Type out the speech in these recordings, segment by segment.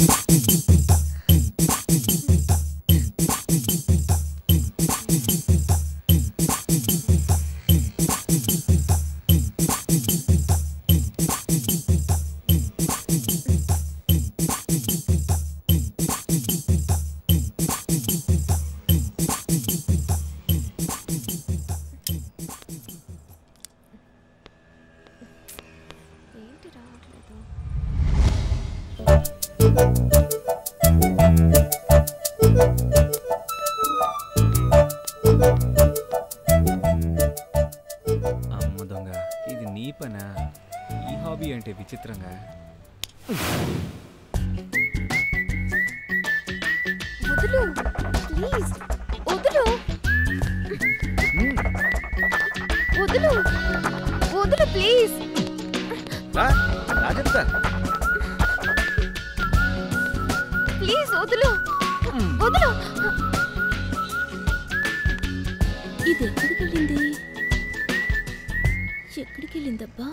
ఏంటి రావట్లేదు అమ్మ దొంగ ఇది నీ పనా ఈ హాబీ అంటే విచిత్రంగా వదులు ప్లీజ్ వదులు మ్మ్. వదులు వదులు ప్లీజ్ రా, రా చెప్తా ప్లీజ్ వదులు వదులు ఇది ఎక్కడికి వెళ్ళింది ఎక్కడికి వెళ్ళిందబ్బా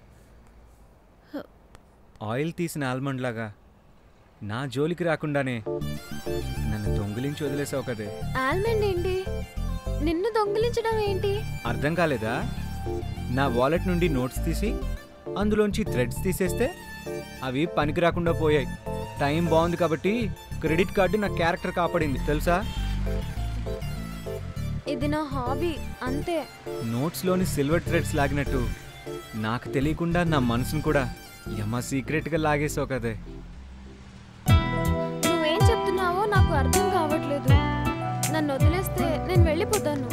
ఆయిల్ తీసిన ఆల్మండ్ లాగా నా జోలికి రాకుండానే నన్ను దొంగిలించి వదిలేసావు కదే ఆల్మండ్ ఏంటి నిన్ను దొంగిలించడం ఏంటి అర్థం కాలేదా నా వాలెట్ నుండి నోట్స్ తీసి అందులోంచి థ్రెడ్స్ తీసేస్తే అవి పనికి రాకుండా పోయాయి టైం బాగుంది కాబట్టి క్రెడిట్ కార్డు నా క్యారెక్టర్ కాపాడింది తెలుసా ఇది నా హాబీ అంతే నోట్స్లోని సిల్వర్ థ్రెడ్స్ లాగినట్టు నాకు తెలియకుండా నా మనసును కూడా యమ సీక్రెట్గా లాగేసావు కదే నువ్వేం చెప్తున్నావో నాకు అర్థం కావట్లేదు నన్ను వదిలేస్తే నేను వెళ్ళిపోతాను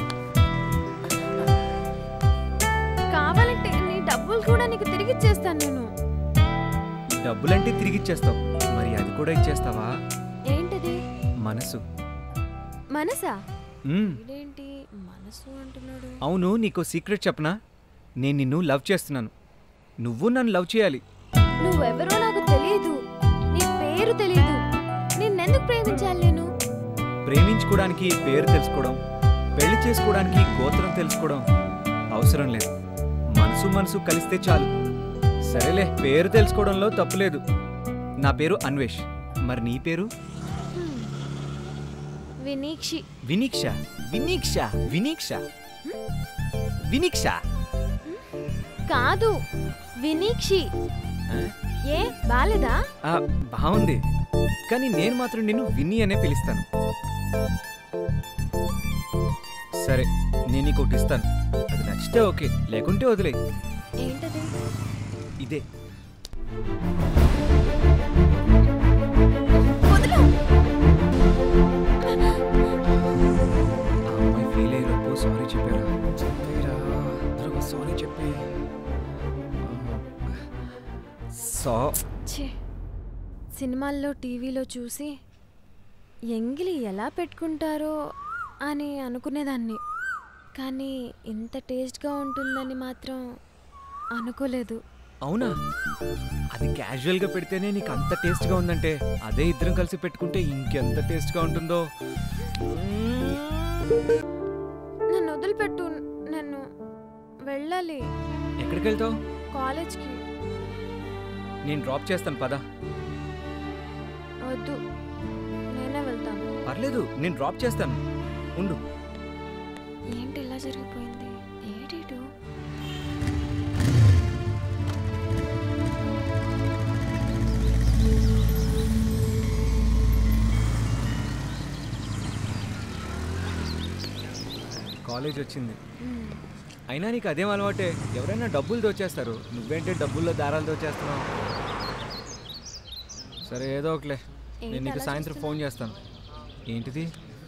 కావాలంటే నీ డబ్బులు కూడా నీకు తిరిగి ఇచ్చేస్తాను నేను డబ్బులంటే తిరిగి ఇచ్చేస్తావు మరి అది కూడా ఇచ్చేస్తావా ఏంటిది మనసు మనసా మ్మ్. ఇదేంటి మనసు అంటున్నాడు అవును నీకో సీక్రెట్ చెప్పనా నేను నిన్ను లవ్ చేస్తున్నాను నువ్వు నన్ను లవ్ చేయాలి నువ్వెవరో నాకు తెలియదు నీ పేరు తెలియదు నిన్నెందుకు ప్రేమించాలి నేను ప్రేమించుకోవడానికి పేరు తెలుసుకోవడం పెళ్లి చేసుకోవడానికి గోత్రం తెలుసుకోవడం అవసరం లేదు మనసు మనసు కలిస్తే చాలు సరేలే పేరు తెలుసుకోవడంలో తప్పులేదు నా పేరు అన్వేష్ మరి నీ పేరు హ్మ్. వినీక్షి వినీక్ష వినీక్ష వినీక్ష వినీక్ష కాదు వినీక్షి ఆ? ఏ బాలేదా ఆ, బాగుంది కానీ నేను మాత్రం నిన్ను విన్నీ అనే పిలుస్తాను సరే నేను నీకు ఒకటి ఇస్తాను అది నచ్చితే ఓకే లేకుంటే వదిలే ఏంటది ఇదే వదులు ఆ అమ్మాయి ఫీల్ అయ్యేలోపు సారీ చెప్పారా చెప్పేరా త్వరగా సారీ చెప్పి సో ఛే సినిమాల్లో టీవీలో చూసి ఎంగిలి ఎలా పెట్టుకుంటారో అని అనుకునేదాన్ని కానీ ఇంత టేస్ట్గా ఉంటుందని మాత్రం అనుకోలేదు అవునా అది క్యాజువల్గా పెడితేనే నీకు అంత టేస్ట్గా ఉందంటే అదే ఇద్దరం కలిసి పెట్టుకుంటే ఇంకెంత టేస్ట్గా ఉంటుందో నన్ను వదిలిపెట్టు నన్ను వెళ్ళాలి ఎక్కడికి వెళ్తావు కాలేజ్కి నేను డ్రాప్ చేస్తాను పదా వద్దు నేనే వెళ్తాను పర్లేదు నేను డ్రాప్ చేస్తాను ఉండు ఏంటి ఇలా జరిగిపోయింది ఏడీడు కాలేజ్ వచ్చింది మ్మ్. అయినా నీకు అదేం అలవాటే ఎవరైనా డబ్బులు దోచేస్తారు నువ్వేంటే డబ్బుల్లో దారాలు దోచేస్తున్నావు సరే ఏదో ఒకలే నేను ఏంటి నీకు అలా సాయంత్రం ఫోన్ చేస్తాను ఏంటిది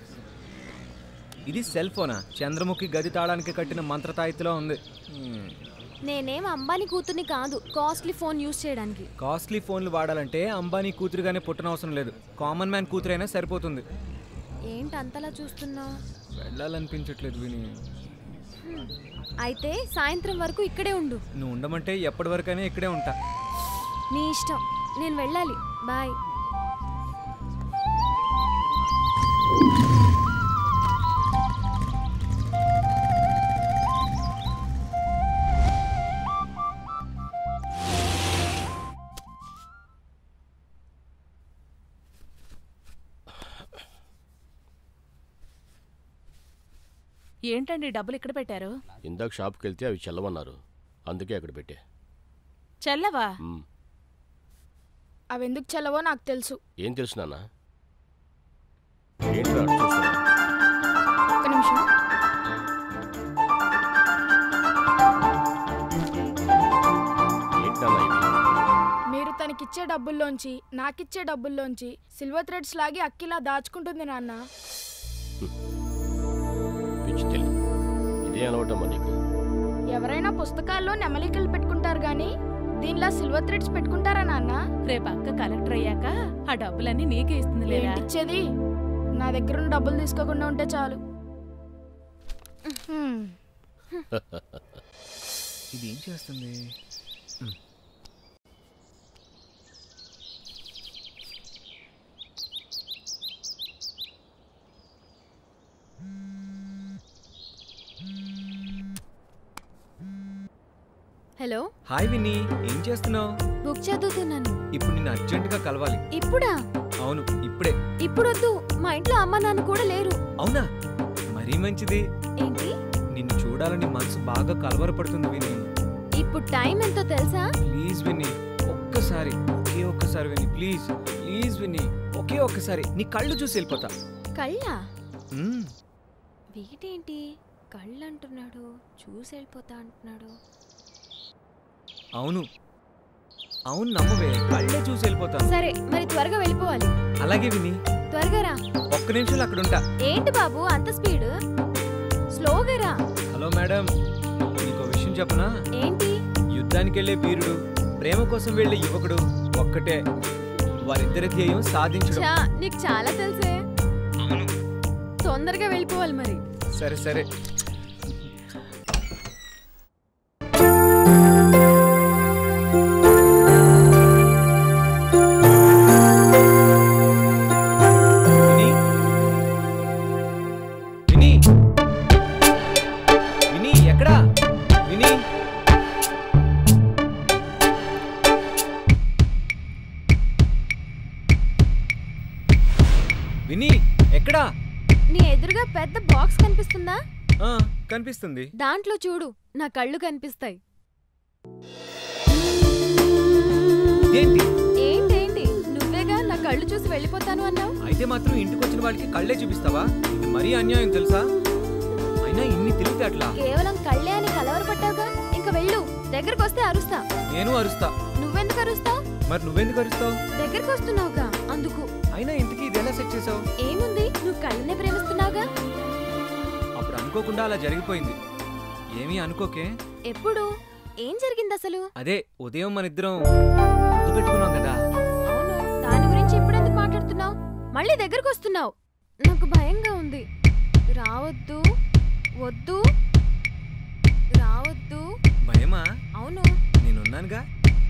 ఇది సెల్ ఫోనా చంద్రముఖి గది తాళానికి కట్టిన మంత్రతాయితిలో ఉంది హ్మ్. నేనేం అంబానీ కూతుర్ని కాదు కాస్ట్లీ ఫోన్ యూజ్ చేయడానికి కాస్ట్లీ ఫోన్లు వాడాలంటే అంబానీ కూతురుగానే పుట్టనవసరం లేదు కామన్ మ్యాన్ కూతురైనా సరిపోతుంది ఏంటి అంతలా చూస్తున్నావు వెళ్ళాలనిపించట్లేదు విని అయితే సాయంత్రం వరకు ఇక్కడే ఉండు నువ్వు ఉండమంటే ఎప్పటి వరకైనా ఇక్కడే ఉంటా నీ ఇష్టం నేను వెళ్ళాలి బాయ్ ఏంటండి డబ్బులు ఇక్కడ పెట్టారు ఇందాక షాప్కి వెళ్తే అవి చల్లవన్నారు అందుకే అక్కడ పెట్టే చెల్లవా మ్మ్. అవి ఎందుకు చల్లవో నాకు తెలుసు ఏం తెలుసు నాన్న ఏంట్రా అటు చూస్తున్నావ్? ఒక్క నిమిషం ఏంటి నాన్న ఇవి మీరు తనకిచ్చే డబ్బుల్లోంచి నాకిచ్చే డబ్బుల్లోంచి సిల్వర్ థ్రెడ్స్ లాగి అక్కిలా దాచుకుంటుంది నాన్న పిచ్చి తెలి ఇదే అలవాటమ్మా నీకు ఎవరైనా పుస్తకాల్లో నెమలికలు పెట్టుకుంటారు గాని దీనిలా సిల్వర్ థ్రెడ్స్ పెట్టుకుంటారా నాన్న రేపు అక్క కలెక్టర్ అయ్యాక ఆ డబ్బులన్నీ నీకే ఇస్తుంది లేదా ఏంటిచ్చేది నా దగ్గర ఉన్న డబ్బులు తీసుకోకుండా ఉంటే చాలు హ్మ్. ఇది ఏం చేస్తుంది మ్. హలో హాయ్ విన్నీ ఏం చేస్తున్నావు బుక్ చదువుతున్నాను ఇప్పుడు నిన్ను అర్జెంటుగా కలవాలి ఇప్పుడా అవును ఇప్పుడే ఇప్పుడొద్దు మా ఇంట్లో అమ్మ నాన్న కూడా లేరు అవునా మరీ మంచిది ఏంటి నిన్ను చూడాలని మనసు బాగా కలవరపడుతుంది విని ఇప్పుడు టైం ఎంతో తెలుసా ప్లీజ్ విని ఒక్కసారి ఒకే ఒక్కసారి విని ప్లీజ్ ప్లీజ్ విని ఒకే ఒక్కసారి నీ కళ్ళు చూసి వెళ్ళిపోతా కళ్ళా మ్మ్. వీటేంటి కళ్ళు అంటున్నాడు చూసి వెళ్ళిపోతా అంటున్నాడు అవును అవును నమ్మవే కళ్ళే చూసి వెళ్ళిపోతాను సరే మరి త్వరగా వెళ్ళిపోవాలి అలాగే విని త్వరగా రా ఒక్క నిమిషంలో అక్కడ ఉంటా ఏంటి బాబు అంత స్పీడ్ స్లోగా రా హలో మేడం నీకు విషయం చెప్పనా ఏంటి యుద్ధానికి వెళ్ళే వీరుడు ప్రేమ కోసం వెళ్ళే యువకుడు ఒక్కటే వారిద్దరి ధ్యేయం సాధించడం చా నీకు చాలా తెలుసే అవును తొందరగా వెళ్ళిపోవాలి మరి సరే సరే విని? విని? విని, ఎక్కడా విని విని ఎక్కడా నీ ఎదురుగా పెద్ద బాక్స్ కనిపిస్తుందా ఆ, కనిపిస్తుంది దాంట్లో చూడు నా కళ్ళు కనిపిస్తాయి ఏంటి ఏంటేంటి నువ్వేగా నా కళ్ళు చూసి వెళ్ళిపోతాను అన్నావు అయితే మాత్రం ఇంటికి వచ్చిన వాళ్ళకి కళ్ళే చూపిస్తావా ఇది మరీ అన్యాయం తెలుసా అయినా ఇన్ని తెలివితే అట్లా కేవలం కళ్ళే అని కలవరపడ్డావుగా ఇంకా వెళ్ళు దగ్గరకు వస్తే అరుస్తా నేను అరుస్తా నువ్వెందుకు అరుస్తావు మరి నువ్వెందుకు అరుస్తావు దగ్గరకు వస్తున్నావుగా అందుకు అయినా ఇంతకీ ఇది ఎలా సెట్ చేసావు ఏముంది నువ్వు కళ్ళనే ప్రేమిస్తున్నావుగా అప్పుడు అనుకోకుండా అలా జరిగిపోయింది ఏమీ అనుకోకే ఎప్పుడు ఏం జరిగింది అసలు అదే ఉదయం మన ఇద్దరం ముద్దు పెట్టుకున్నాం కదా అవును దాని గురించి ఇప్పుడెందుకు మాట్లాడుతున్నావు మళ్ళీ దగ్గరకు వస్తున్నావు నాకు భయంగా ఉంది రావద్దు వద్దు రావద్దు భయమా అవును నేనున్నానుగా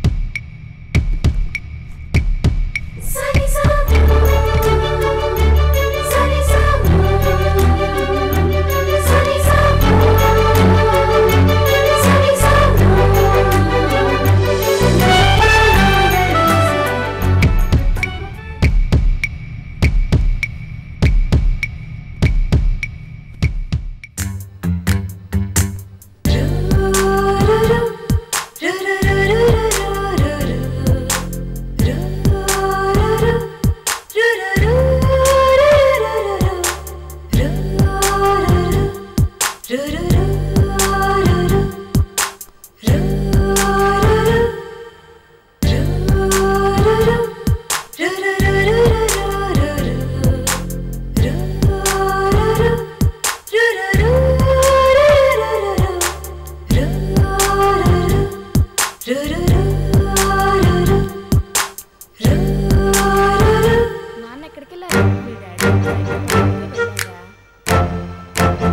నాన్న ఎక్కడికి వెళ్ళారు మీ డాడీ బయటకు వెళ్ళారా?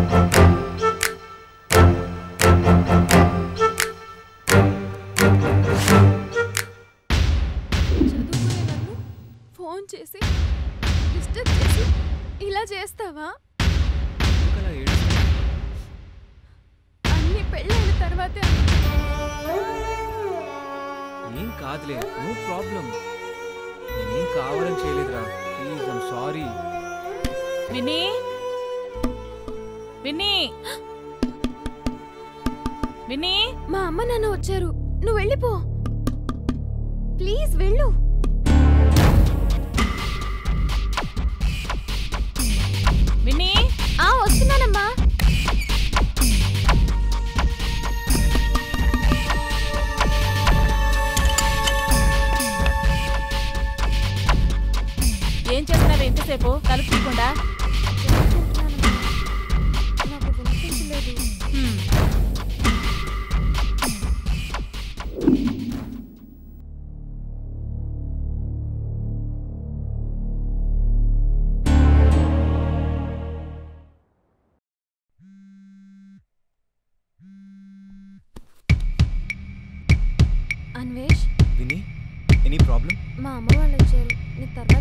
చదువుకునే నన్ను ఫోన్ చేసి డిస్టర్బ్ చేసి ఇలా చేస్తావా ఎందుకు అలా ఏడుస్తున్నావ్? అన్ని పెళ్ళైన తర్వాతే ఏం కాదులే నో ప్రాబ్లం నేనేం కావాలని చేయలేదురా ప్లీజ్ ఐమ్ సారీ విని విన్నీ విన్నీ మా అమ్మ నాన్న వచ్చారు నువ్వు వెళ్ళిపో ప్లీజ్ వెళ్ళు విన్నీ ఆ వస్తున్నానమ్మా ఏం చేస్తున్నావు ఎంతసేపు తలుపు తీయకుండా చెప్తున్నానమ్మా. నాకు వినిపించలేదు హ్మ్. అన్వేష్ విని ఎనీ ప్రాబ్లం మా అమ్మ వాళ్ళు వచ్చారు నీ తర్వాత